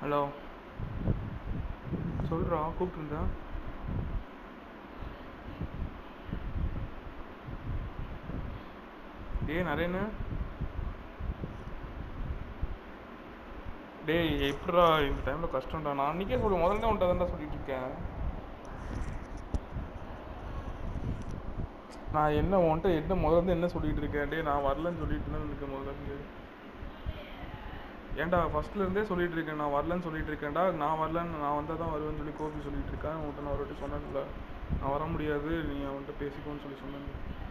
Hello சொல்கிறா கூப்பிட்டுருந்தேன் டேய் Narine டேய் எப்படிடா இந்த டைமில் கஷ்டம்டா நான் அன்றைக்கே சொல்லுவேன் முதல்ல தான் உன்ட்ட தான் சொல்லிட்டு இருக்கேன் நான் என்ன உன்ட்ட என்ன முதல்ல இருந்து என்ன சொல்லிட்டு இருக்கேன் டேய் நான் வரலன்னு சொல்லிட்டு இருந்தேன் எனக்கு முதல்ல இருந்து ஏன்டா ஃபர்ஸ்ட்ல இருந்தே சொல்லிட்டு இருக்கேன் நான் வரலன்னு சொல்லிட்டு இருக்கேன்டா நான் வரலன்னு நான் வந்தால் தான் வருவேன்னு சொல்லி கோபி சொல்லிட்டு இருக்கேன் உன்கிட்ட நான் ஒரு வாட்டி சொன்னேன்ல நான் வர முடியாது நீ அவன்கிட்ட பேசிக்கோன்னு சொல்லி சொன்னேன்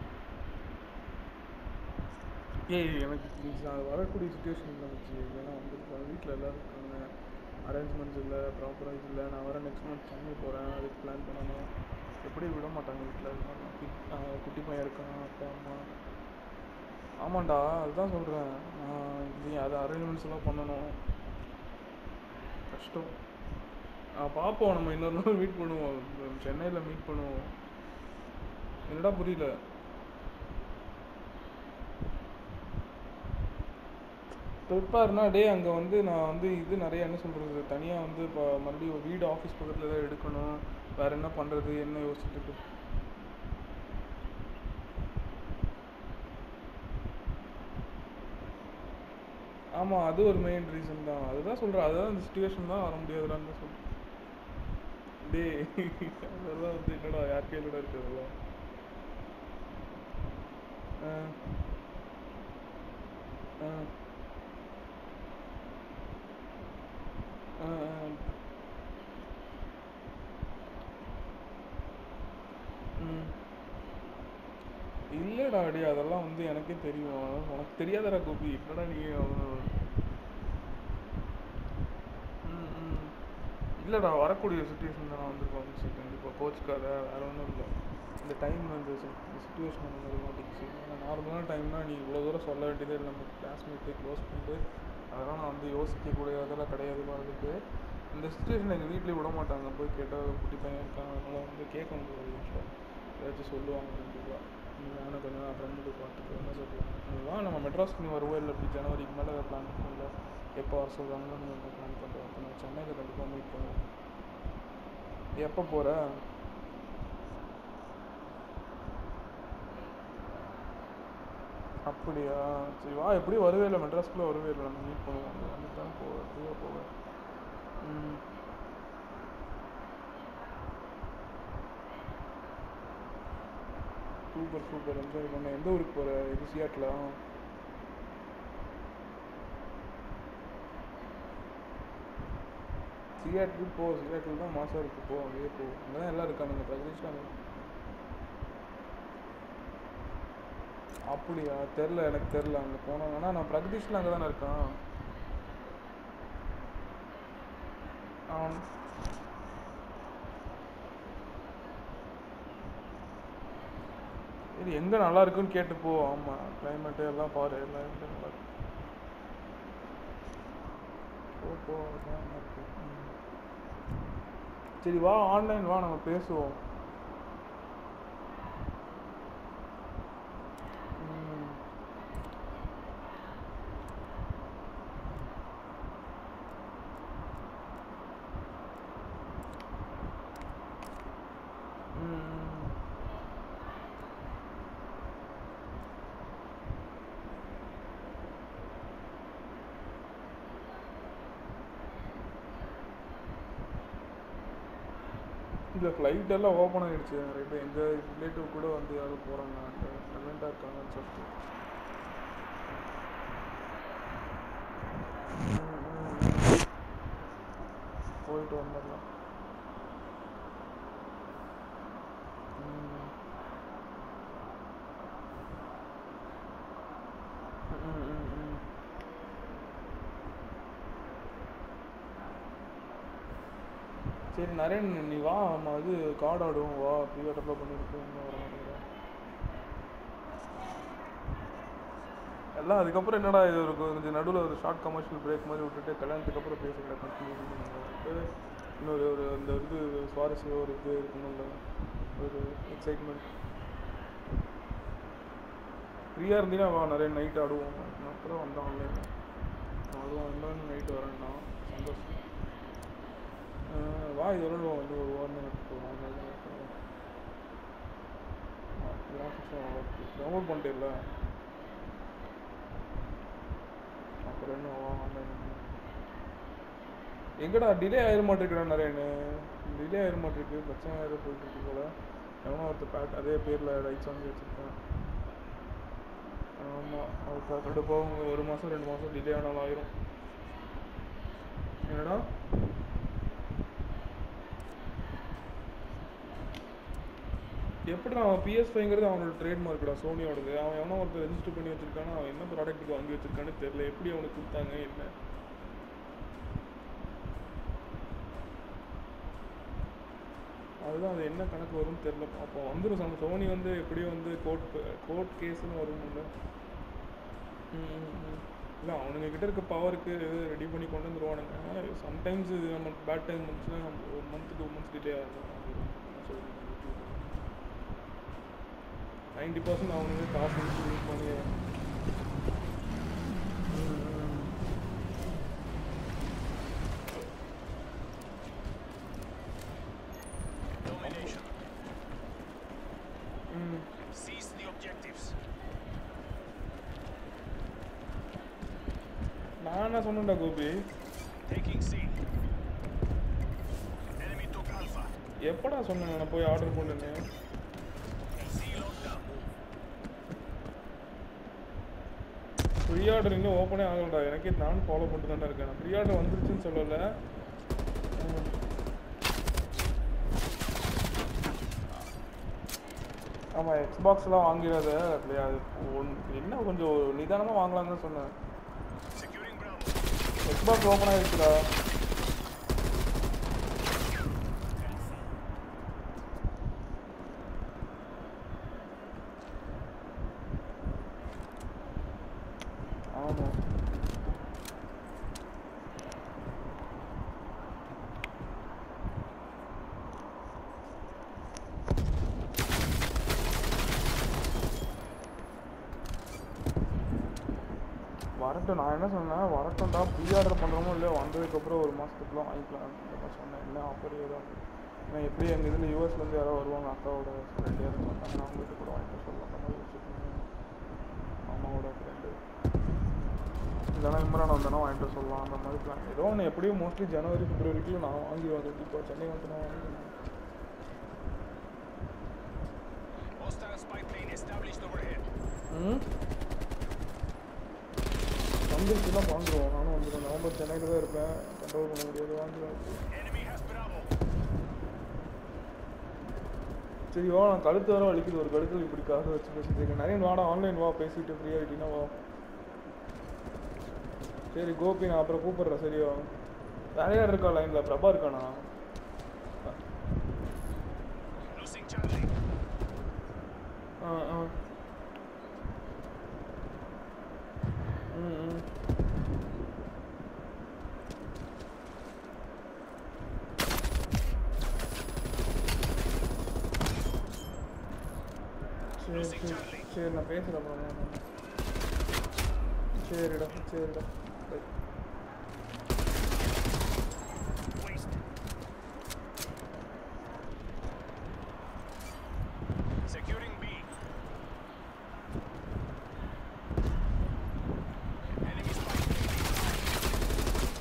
ஏய் எனக்கு please, நான் வரக்கூடிய சுச்சுவேஷன் இல்லை வச்சு ஏன்னா வந்து வீட்டில் எல்லோரும் இருக்காங்க அரேஞ்ச்மெண்ட்ஸ் இல்லை ப்ராப்பராக இல்லை நான் வர நெக்ஸ்ட் மந்த் சென்னை போகிறேன் அதுக்கு பிளான் பண்ணணும் எப்படி விட மாட்டாங்க வீட்டில் குட்டி பையன் இருக்கான் அப்பா அம்மா ஆமாண்டா அதுதான் சொல்கிறேன் நீ அது அரேஞ்ச்மெண்ட்ஸ் எல்லாம் பண்ணணும் கஷ்டம் ஆ பார்ப்போம் நம்ம இன்னொரு நாள் மீட் பண்ணுவோம் சென்னையில் மீட் பண்ணுவோம் என்னடா புரியல ப்ரிப்பேர்னா டே அங்கே வந்து நான் வந்து இது நிறைய என்ன சொல்கிறது தனியாக வந்து இப்போ மறுபடியும் ஒரு வீடு ஆஃபீஸ் பக்கத்தில் தான் எடுக்கணும் வேறு என்ன பண்ணுறது என்ன யோசிச்சுட்டு இருக்கு ஆமாம் அது ஒரு மெயின் ரீசன் தான் அதுதான் சொல்கிறேன் அதுதான் இந்த சுச்சுவேஷன் தான் வர முடியாதுடான்னு தான் சொல்கிறேன் டே அதெல்லாம் வந்து என்னடா யார் கையிலோட இருக்கிறதெல்லாம் ஆ ஆ ஆ ஆ. ம் இல்லைடா அடி அதெல்லாம் வந்து எனக்கே தெரியும் உனக்கு தெரியாதடா கோபி என்னடா நீ அவன் ம் ம் இல்லைடா வரக்கூடிய சுச்சுவேஷன் தான் நான் வந்திருக்கோம் சரி கண்டிப்பாக கோச்சுக்காத வேற ஒன்றும் இல்லை இந்த டைம் வந்து இந்த சுச்சுவேஷன் அந்த மாதிரி மாட்டிக்கிச்சு ஏன்னா நார்மலான டைம்னா நீ இவ்வளோ தூரம் சொல்ல வேண்டியதே இல்லை நம்ம கிளாஸ்மேட்டு க்ளோஸ் ஃப்ரெண்டு அதெல்லாம் நான் வந்து யோசிக்கக்கூடிய அதெல்லாம் கிடையாது அதுக்கு இந்த சுச்சுவேஷன் எங்கள் வீட்லேயே விட மாட்டாங்க போய் கேட்டால் குட்டி பையன் இருக்கான் அதனால் வந்து கேட்க முடியாது வீட்டில் ஏதாச்சும் சொல்லுவாங்க கண்டிப்பாக நீ வேணும் கொஞ்சம் நான் ஃப்ரெண்டு பார்த்துட்டு என்ன சொல்லுவாங்க நீ வா நம்ம மெட்ராஸ்க்கு நீ வருவோம் இல்லை இப்படி ஜனவரிக்கு மேலே பிளான் பண்ணல எப்போ வர சொல்கிறாங்களோ நீ வந்து பிளான் பண்ணுறோம் அப்போ நான் சென்னையில் கண்டிப்பாக மீட் பண்ணுவோம் எப்போ போகிற அப்படியா சரி வா எப்படியும் வருவே இல்லை மெட்ராஸ்க்குள்ளே வருவே இல்லை நம்ம மீட் பண்ணுவோம் அங்கே வந்து தான் போவேன் ஃப்ரீயாக போவேன் ம் சூப்பர் சூப்பர் என்ஜாய் பண்ண எந்த ஊருக்கு போகிற இது சியாட்டிலா சியாட்டில் போ சியாட்டில் தான் மாதம் இருக்கு போ அங்கேயே போ அங்கே தான் எல்லாம் இருக்கானுங்க பிரதேஷ்லாம் அப்படியா தெரில எனக்கு தெரில அங்கே போனோம் ஆனால் நான் பிரகதீஷில் அங்கே தானே இருக்கான் அவன் இது எங்கே நல்லா இருக்குன்னு கேட்டு போ ஆமாம் கிளைமேட்டு எல்லாம் பாரு எல்லாம் எங்கே நல்லா இருக்கு போ போ அதான் நல்லா இருக்கு ம். சரி வா ஆன்லைன் வா நம்ம பேசுவோம் ம். ம், ம். இல்லை ஃப்ளைட் எல்லாம் ஓப்பன் ஆகிடுச்சு நிறைய பேர் எங்கள் ரிலேட்டிவ் கூட வந்து யாரும் போகிறாங்க அங்கே ப்ரெக்னெண்ட்டாக இருக்காங்கன்னு சொல்லிட்டு ம், ம், ம். போயிட்டு வந்துடலாம் ம். ம், ம், ம். சரி நரேன் நீ வா நம்ம இது கார்டு ஆடுவோம் வா ப்ரீயாக டெவலப் பண்ணிருக்கு இன்னும் வர மாட்டேங்கிற எல்லாம் அதுக்கப்புறம் என்னடா இது ஒரு கொஞ்சம் நடுவில் ஒரு ஷார்ட் கமர்ஷியல் பிரேக் மாதிரி விட்டுட்டு கல்யாணத்துக்கு அப்புறம் பேசிக்கலாம் கண்டினியூ இன்னொரு ஒரு அந்த இது சுவாரஸ்யம் ஒரு இது இருக்கணும்ல ஒரு எக்ஸைட்மெண்ட் ஃப்ரீயாக இருந்தீங்கன்னா வா நிறைய நைட் ஆடுவோம் நான் அப்புறம் வந்தேன் ஆன்லைனில் அதுவும் வந்தோன்னு நைட்டு வரேன்னா சந்தோஷம் இது வரணும் வந்து ஒரு வாரம் போகலாம் டவுன்லோட் பண்ணிட்டேல்ல அப்புறம் என்ன ஆன்லைன் எங்கடா டிலே ஆயிட மாட்டேங்கிறா நிறையனு டிலே ஆயிட மாட்டேருக்கு பிரச்சனை ஆயிட போயிட்டு இருக்கு போல எவனோ ஒருத்தர் பேட் அதே பேரில் ரைட்ஸ் வாங்கி வச்சுருக்கேன் ஆமாம் அது சாட்டர்டே போகும் ஒரு மாதம் ரெண்டு மாதம் டிலே ஆனாலும் ஆயிரும் என்னடா எப்படி அவன் பிஎஸ் ஃபைங்கிறது அவனோட ட்ரேட்மார்க்கடா சோனியோடது அவன் எவனோ ஒருத்தர் ரெஜிஸ்டர் பண்ணி வச்சிருக்கானா அவன் என்ன ப்ராடக்ட்டுக்கு வாங்கி வச்சிருக்கான்னு தெரியல எப்படி அவனுக்கு கொடுத்தாங்க என்ன அதுதான் அது என்ன கணக்கு வரும்னு தெரியல அப்போ வந்துடும் நம்ம சோனி வந்து எப்படியும் வந்து கோர்ட் கோர்ட் கேஸ்னு வரும்ல இல்லை அவனுங்க கிட்ட இருக்க பவருக்கு ரெடி பண்ணி கொண்டு வந்துருவானுங்க சம்டைம்ஸ் இது நம்ம பேட் டைம் வந்துச்சுன்னா நம்ம ஒரு மந்த் டூ மந்த்ஸ் டிலே ஆகும் நைன்டி பர்சன்ட் அவனுங்க காசு யூஸ் பண்ணி Domination. ம் Seize the objectives. நான் என்ன சொன்னேன்டா Gopi Taking C. Enemy took Alpha. எப்படா சொன்னேன் நான் போய் ஆர்டர் பண்ணுன்னு C lockdown. ப்ரீ ஆர்டர் இன்னும் ஓப்பனே ஆகலடா எனக்கே நானும் ஃபாலோ பண்ணிட்டு தானே இருக்கேன் ப்ரீ ஆர்டர் வந்துருச்சுன்னு சொல்லலை ம். ஆமாம் எக்ஸ்பாக்ஸ்லாம் வாங்கிடாத அப்படியே அது ஒன் என்ன கொஞ்சம் நிதானமாக வாங்கலாம்னு தான் சொன்னேன் Securing Bravo. எக்ஸ்பாக்ஸ் ஓப்பன் ஆகிடுச்சுடா ஆமாம் வரட்டும் நான் என்ன சொன்னேன் வரட்டும்டா ப்ரீ ஆர்டர் பண்ணுறோமோ இல்லையோ வந்ததுக்கப்புறம் ஒரு மாதத்துக்குலாம் வாங்கிக்கலாம் அந்த மாதிரி சொன்னேன் என்ன ஆஃபர் ஏதோ ஏன்னா எப்படி எங்கள் இதில் யூஎஸ்லேருந்து யாரோ வருவாங்க அக்காவோட ஃப்ரெண்டு யாரும் சொன்னாங்க நான் அவங்ககிட்ட கூட வாங்கிட்டு சொல்லலாம் அந்த மாதிரி வச்சுக்கோங்க அம்மாவோட ஃப்ரெண்டு இல்லைனா இம்ரான் வந்தேன்னா வாங்கிட்டு சொல்லலாம் அந்த மாதிரி பிளான் ஏதோ ஒன்று எப்படியும் மோஸ்ட்லி ஜனவரி பிப்ரவரிக்குள்ள நான் வாங்கிடுவேன் கண்டிப்பாக சென்னை வந்து நான் வாங்கிடுவேன் Hostile spy plane established overhead. ம் வந்துருச்சுன்னா வாங்குவோம் நானும் வந்துடுவேன் நவம்பர் சென்னையில் தான் இருப்பேன் கண்ட்ரோல் பண்ண முடியாது வாங்குவேன் Enemy has Bravo. சரி வா நான் கழுத்து வர வலிக்குது ஒரு கழுத்தில் இப்படி காசு வச்சு பேசிட்டு இருக்கேன் நிறைய வாடா ஆன்லைன் வா பேசிட்டு ஃப்ரீ ஆகிட்டீங்கன்னா வா சரி கோபி நான் அப்புறம் கூப்பிட்றேன் சரியா வேற யார் இருக்கா லைனில் பிரபா இருக்கானா Losing Charlie. ஆ ஆ ம் ம் சரி சரி சரி நான் பேசுகிறேன் அப்புறம் சரிடா சரிடா bye Waste. Securing B. Enemy spy plane.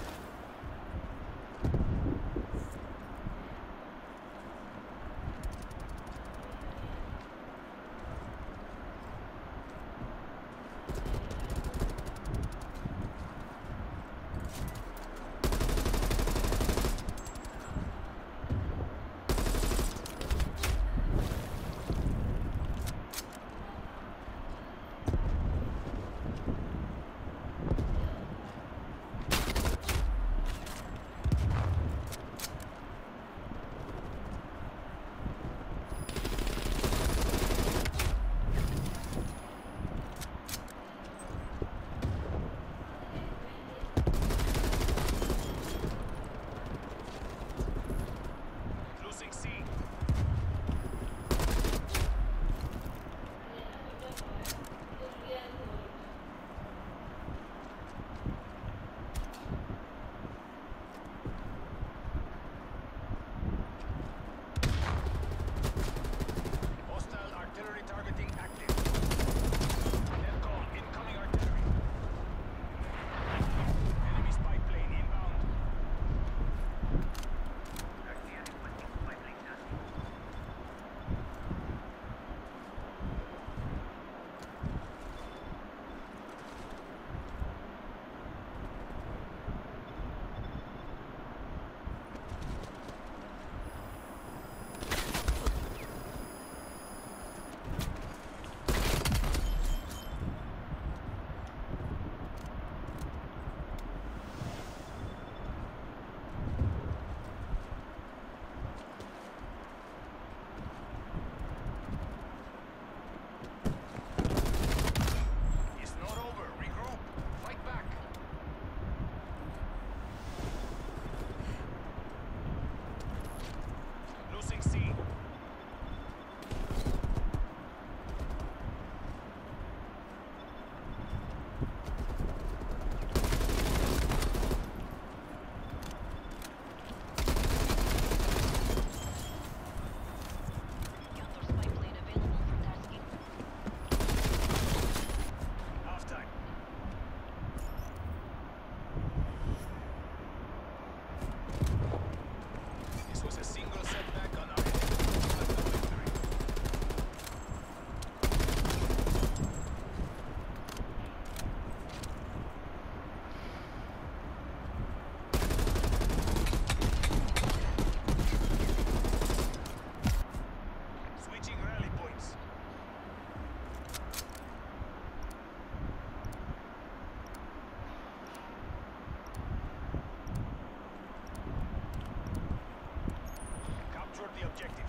the objective.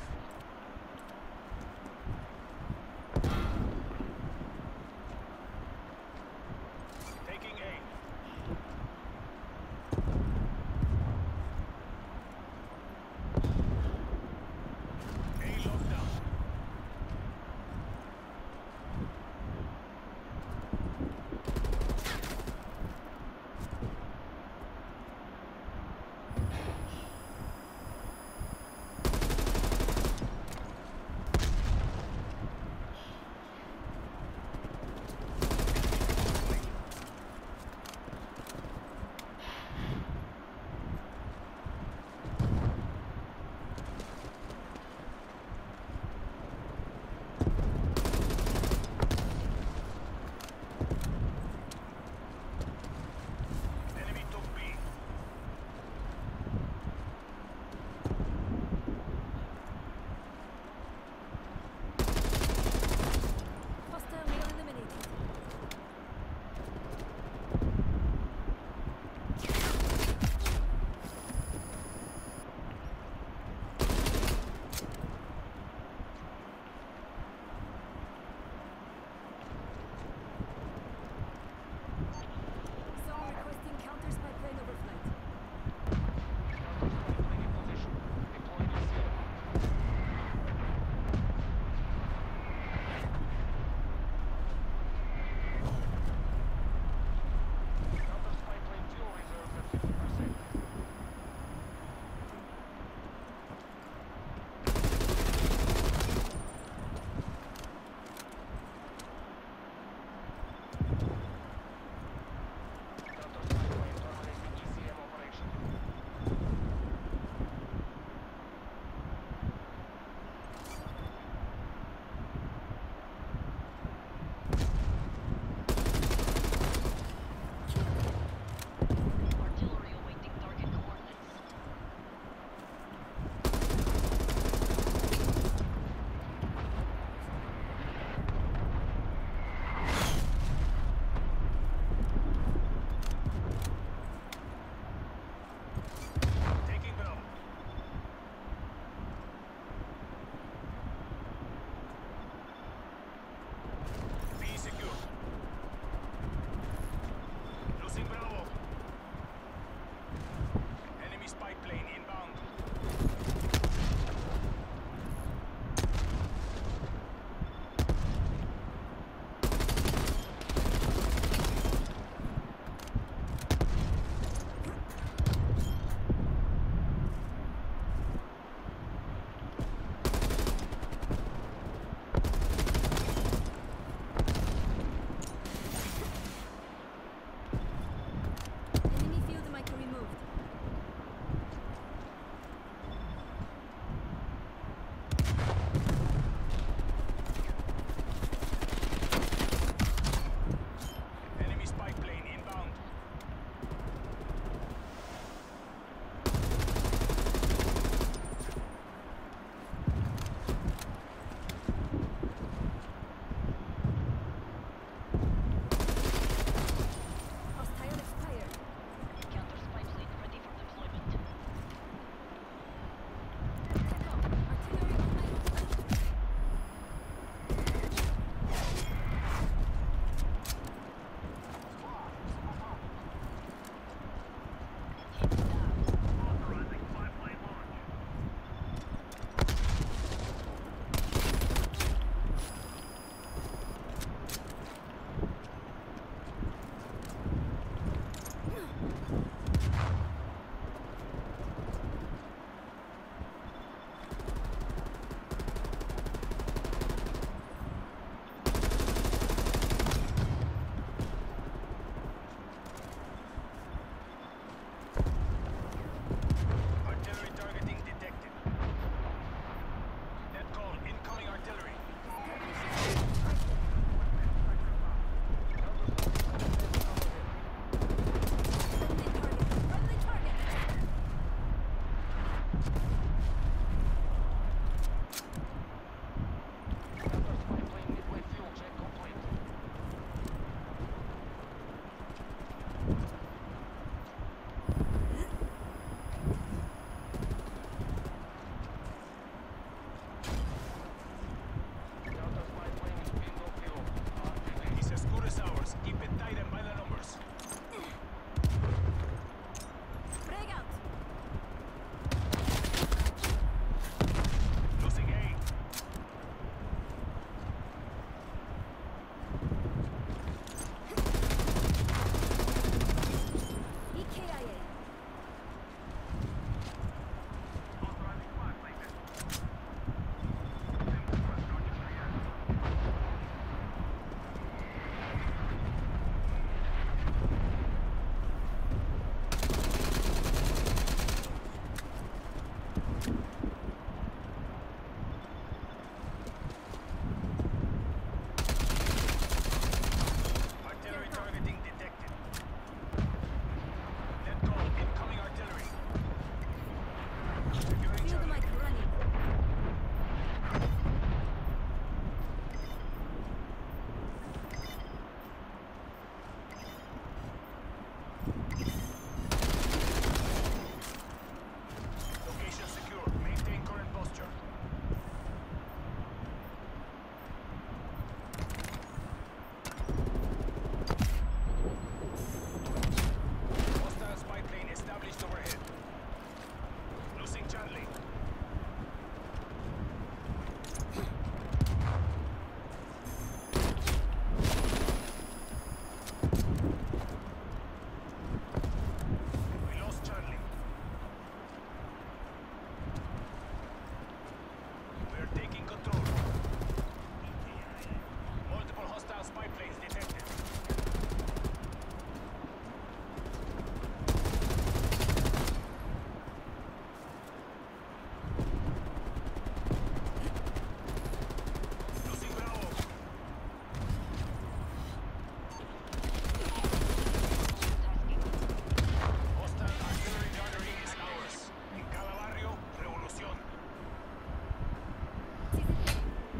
Taking aim. A lockdown.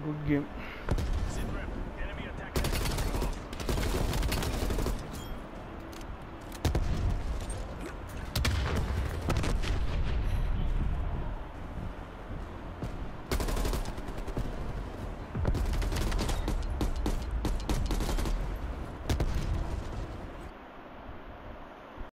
Good game